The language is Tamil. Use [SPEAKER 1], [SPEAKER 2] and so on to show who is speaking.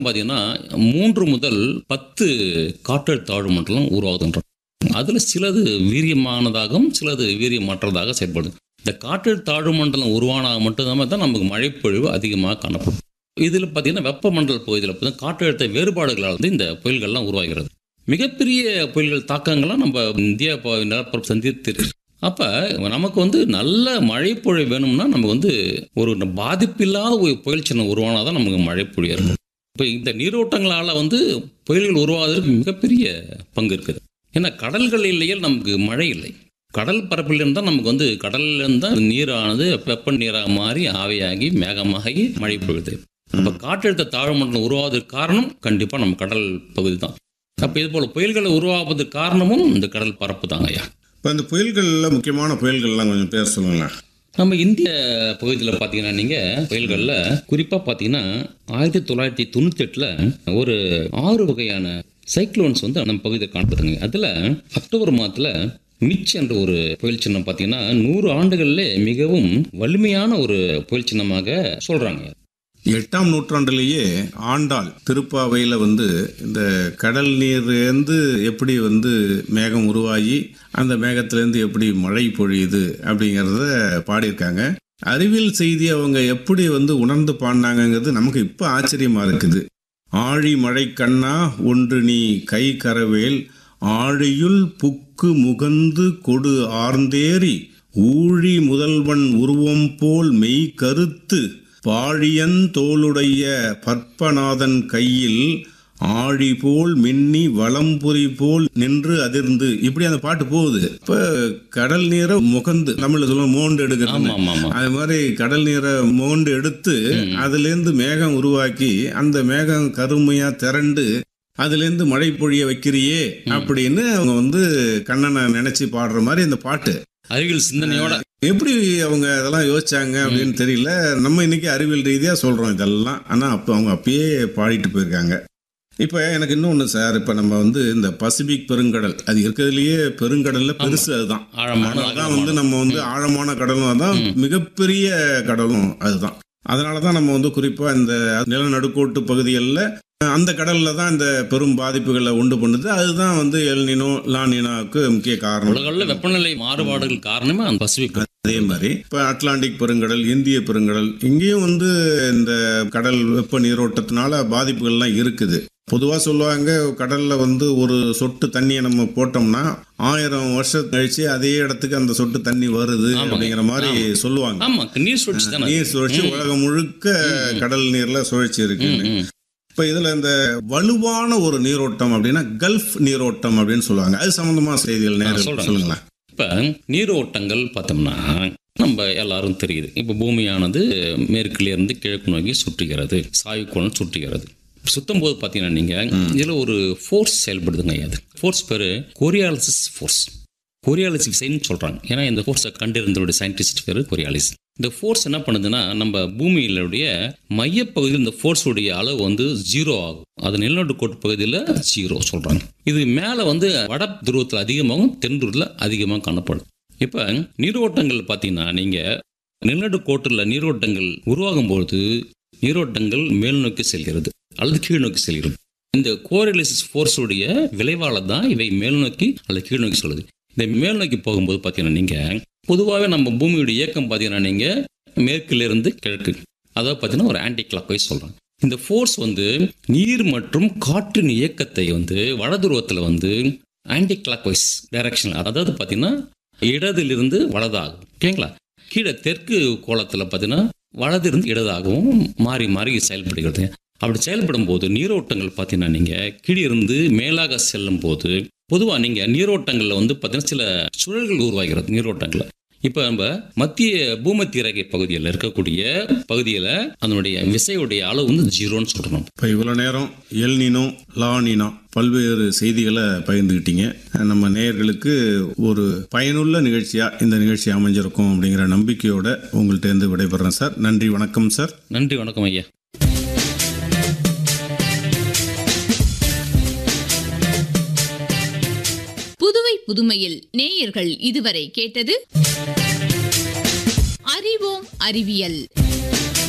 [SPEAKER 1] பார்த்தீங்கன்னா மூன்று முதல் பத்து காற்றழுத்த தாழ்வு மண்டலம் உருவாகுதுன்றோம் அதில் சிலது வீரியமானதாகவும் சிலது வீரியமற்றதாக செயல்படுது இந்த காற்றழுத்த தாழ்வு மண்டலம் உருவானாக மட்டும்தான் தான் நமக்கு மழைப்பொழிவு அதிகமாக காணப்படும் இதில் பார்த்தீங்கன்னா வெப்பமண்டல பகுதியில் பார்த்தீங்கன்னா காற்றழுத்த வேறுபாடுகளால் வந்து இந்த புயல்கள்லாம் உருவாகிறது மிகப்பெரிய புயல்கள் தாக்கங்கள்லாம் நம்ம இந்தியா ப- நிலப்பரப்பு சந்தித்து அப்போ நமக்கு வந்து நல்ல மழைப்பொழிவு வேணும்னா நமக்கு வந்து ஒரு பாதிப்பில்லாத ஒரு புயல் சின்னம் உருவானால் தான் நமக்கு மழைப்பொழிவு இருக்கும் இப்போ இந்த நீரோட்டங்களால் வந்து புயல்கள் உருவாவதற்கு மிகப்பெரிய பங்கு இருக்குது ஏன்னா கடல்கள் இல்லையே நமக்கு மழை இல்லை கடல் பரப்பில் இருந்தால் நமக்கு வந்து கடல்ல இருந்தால் நீரானது வெப்ப நீராக மாறி ஆவியாகி மேகமாகி மழை பொழுது அப்போ காற்றழுத்த தாழ்வு மண்டலம் உருவாவதற்கு காரணம் கண்டிப்பாக நம்ம கடல் பகுதி தான் அப்போ இது போல் புயல்களை உருவாவதற்கு காரணமும் இந்த கடல் பரப்பு தாங்க ஐயா
[SPEAKER 2] இப்போ இந்த புயல்களில் முக்கியமான புயல்கள்லாம் கொஞ்சம் பேர் சொல்லுங்களேன்
[SPEAKER 1] நம்ம இந்திய பகுதியில் பார்த்தீங்கன்னா நீங்கள் புயல்களில் குறிப்பாக பார்த்தீங்கன்னா ஆயிரத்தி தொள்ளாயிரத்தி தொண்ணூத்தெட்டில் ஒரு ஆறு வகையான சைக்ளோன்ஸ் வந்து நம்ம பகுதியில் காணப்படுதுங்க அதில் அக்டோபர் மாதத்தில் மிச் என்ற ஒரு புயல் சின்னம் பார்த்தீங்கன்னா நூறு ஆண்டுகளிலே மிகவும் வலிமையான ஒரு புயல் சின்னமாக சொல்கிறாங்க
[SPEAKER 2] எட்டாம் நூற்றாண்டிலேயே ஆண்டாள் திருப்பாவையில் வந்து இந்த கடல் நீர்லேருந்து எப்படி வந்து மேகம் உருவாகி அந்த மேகத்திலேருந்து எப்படி மழை பொழியுது அப்படிங்கிறத பாடியிருக்காங்க அறிவியல் செய்தி அவங்க எப்படி வந்து உணர்ந்து பாடினாங்கங்கிறது நமக்கு இப்போ ஆச்சரியமாக இருக்குது ஆழி மழை கண்ணா ஒன்று நீ கை கரவேல் ஆழியுள் புக்கு முகந்து கொடு ஆர்ந்தேறி ஊழி முதல்வன் உருவம் போல் மெய் கருத்து பாழியன் தோளுடைய பற்பநாதன் கையில் ஆழி போல் மின்னி வலம்புரி போல் நின்று அதிர்ந்து இப்படி அந்த பாட்டு போகுது இப்ப கடல் நீரை முகந்து தமிழ்ல சொல்லுவோம் மோண்டு எடுக்கிறது
[SPEAKER 1] ஆமாம் ஆமாம் ஆமாம்
[SPEAKER 2] அது மாதிரி கடல் நீரை மோண்டு எடுத்து அதுலேருந்து மேகம் உருவாக்கி அந்த மேகம் கருமையா திரண்டு அதுலேருந்து மழை பொழிய வைக்கிறியே அப்படின்னு அவங்க வந்து கண்ணனை நினைச்சு பாடுற மாதிரி இந்த பாட்டு
[SPEAKER 1] அறிவியல் சிந்தனையோட
[SPEAKER 2] எப்படி அவங்க அதெல்லாம் யோசிச்சாங்க அப்படின்னு தெரியல நம்ம இன்னைக்கு அறிவியல் ரீதியா சொல்றோம் இதெல்லாம் ஆனா அப்போ அவங்க அப்பயே பாடிட்டு போயிருக்காங்க இப்போ எனக்கு இன்னொன்று சார் இப்போ நம்ம வந்து இந்த பசிபிக் பெருங்கடல் அது இருக்கிறதுலயே பெருங்கடல்ல பெருசு அதுதான்
[SPEAKER 1] ஆழமான
[SPEAKER 2] அதான் வந்து நம்ம வந்து ஆழமான கடலும் அதான் மிகப்பெரிய கடலும் அதுதான் அதனால தான் நம்ம வந்து குறிப்பாக இந்த நிலநடுக்கோட்டு பகுதிகளில் அந்த கடலில் தான் இந்த பெரும் பாதிப்புகளை உண்டு பண்ணுது அதுதான் வந்து எல்னினோ லானினாவுக்கு முக்கிய காரணம்
[SPEAKER 1] உலகளவில் வெப்பநிலை மாறுபாடுகள் காரணமே அந்த பசிபிக்
[SPEAKER 2] அதே மாதிரி இப்போ அட்லாண்டிக் பெருங்கடல் இந்திய பெருங்கடல் இங்கேயும் வந்து இந்த கடல் வெப்ப நீரோட்டத்தினால பாதிப்புகள்லாம் இருக்குது பொதுவாக சொல்லுவாங்க கடலில் வந்து ஒரு சொட்டு தண்ணியை நம்ம போட்டோம்னா ஆயிரம் வருஷம் கழிச்சு அதே இடத்துக்கு அந்த சொட்டு தண்ணி வருது அப்படிங்கிற மாதிரி சொல்லுவாங்க
[SPEAKER 1] ஆமா நீர் சுழற்சி தானே
[SPEAKER 2] நீர் சுழற்சி உலகம் முழுக்க கடல் நீர்ல சுழற்சி இருக்குன்னு
[SPEAKER 1] ம்.
[SPEAKER 2] இப்ப இதுல இந்த வலுவான ஒரு நீரோட்டம் அப்படின்னா கல்ஃப் நீரோட்டம் அப்படின்னு சொல்லுவாங்க அது சம்பந்தமா செய்திகள் நேரம்
[SPEAKER 1] சொல்றேன்.
[SPEAKER 2] சொல்லுங்களேன்
[SPEAKER 1] இப்போ நீரோட்டங்கள் பார்த்தோம்னா நம்ம எல்லாரும் தெரியுது இப்போ பூமியானது மேற்கிலிருந்து கிழக்கு நோக்கி சுற்றுகிறது சாய்வுக்கோணம் சுற்றுகிறது சுத்தும் போது பார்த்தீங்கன்னா நீங்கள் இதில் ஒரு ஃபோர்ஸ் செயல்படுதுங்க அது ஃபோர்ஸ் பேர் கொரியாலிசிஸ் ஃபோர்ஸ் கொரியாலிஸ் விசைன்னு சொல்கிறாங்க ஏன்னா இந்த ஃபோர்ஸை கண்டிருந்தவருடைய சயின்டிஸ்ட் பேர் கொரியாலிஸ் இந்த ஃபோர்ஸ் என்ன பண்ணுதுன்னா நம்ம பூமியிலுடைய மையப்பகுதியில் இந்த ஃபோர்ஸுடைய அளவு வந்து ஜீரோ ஆகும் அது நிலநடுக்கோட்டு பகுதியில் ஜீரோ சொல்கிறாங்க இது மேலே வந்து வட துருவத்தில் அதிகமாகவும் தென் துருவத்தில் அதிகமாக காணப்படும் இப்போ நீரோட்டங்கள் பார்த்தீங்கன்னா நீங்கள் நிலநடுக்கோட்டில் நீரோட்டங்கள் உருவாகும் பொழுது நீரோட்டங்கள் மேல் நோக்கி செல்கிறது அல்லது கீழ் நோக்கி செல்கிறது இந்த கோரிலிசிஸ் ஃபோர்ஸுடைய விளைவால தான் இவை மேல் நோக்கி அல்லது கீழ் நோக்கி சொல்லுது இந்த மேல் நோக்கி போகும்போது பார்த்தீங்கன்னா நீங்கள் பொதுவாகவே நம்ம பூமியுடைய இயக்கம் பார்த்தீங்கன்னா நீங்கள் மேற்கிலிருந்து கிழக்கு அதாவது பார்த்தீங்கன்னா ஒரு ஆன்டி கிளாக் வைஸ் சொல்கிறாங்க இந்த ஃபோர்ஸ் வந்து நீர் மற்றும் காற்றின் இயக்கத்தை வந்து வடதுருவத்தில் வந்து ஆன்டி கிளாக் வைஸ் டைரக்ஷன் அதாவது பார்த்தீங்கன்னா இடதிலிருந்து வலதாகும் ஓகேங்களா கீழே தெற்கு கோலத்தில் பார்த்தீங்கன்னா வலதிருந்து இடதாகவும் மாறி மாறி செயல்படுகிறது அப்படி செயல்படும் போது நீரோட்டங்கள் பார்த்தீங்கன்னா நீங்கள் கீழிருந்து மேலாக செல்லும் போது பொதுவாக நீங்கள் நீரோட்டங்களில் வந்து பார்த்தீங்கன்னா சில சுழல்கள் உருவாகிறது நீரோட்டங்களில் இப்போ நம்ம மத்திய பூமத்திய ரேகை பகுதியில் இருக்கக்கூடிய பகுதியில் அதனுடைய விசையுடைய அளவு வந்து ஜீரோன்னு சொல்கிறோம்
[SPEAKER 2] இப்போ இவ்வளோ நேரம் எல்னினோ லானினோ பல்வேறு செய்திகளை பகிர்ந்துக்கிட்டீங்க நம்ம நேயர்களுக்கு ஒரு பயனுள்ள நிகழ்ச்சியாக இந்த நிகழ்ச்சி அமைஞ்சிருக்கும் அப்படிங்கிற நம்பிக்கையோட உங்கள்கிட்ட இருந்து விடைபெறேன் சார் நன்றி வணக்கம் சார்
[SPEAKER 1] நன்றி வணக்கம் ஐயா
[SPEAKER 3] புதுவை புதுமையில் நேயர்கள் இதுவரை கேட்டது அறிவோம் அறிவியல்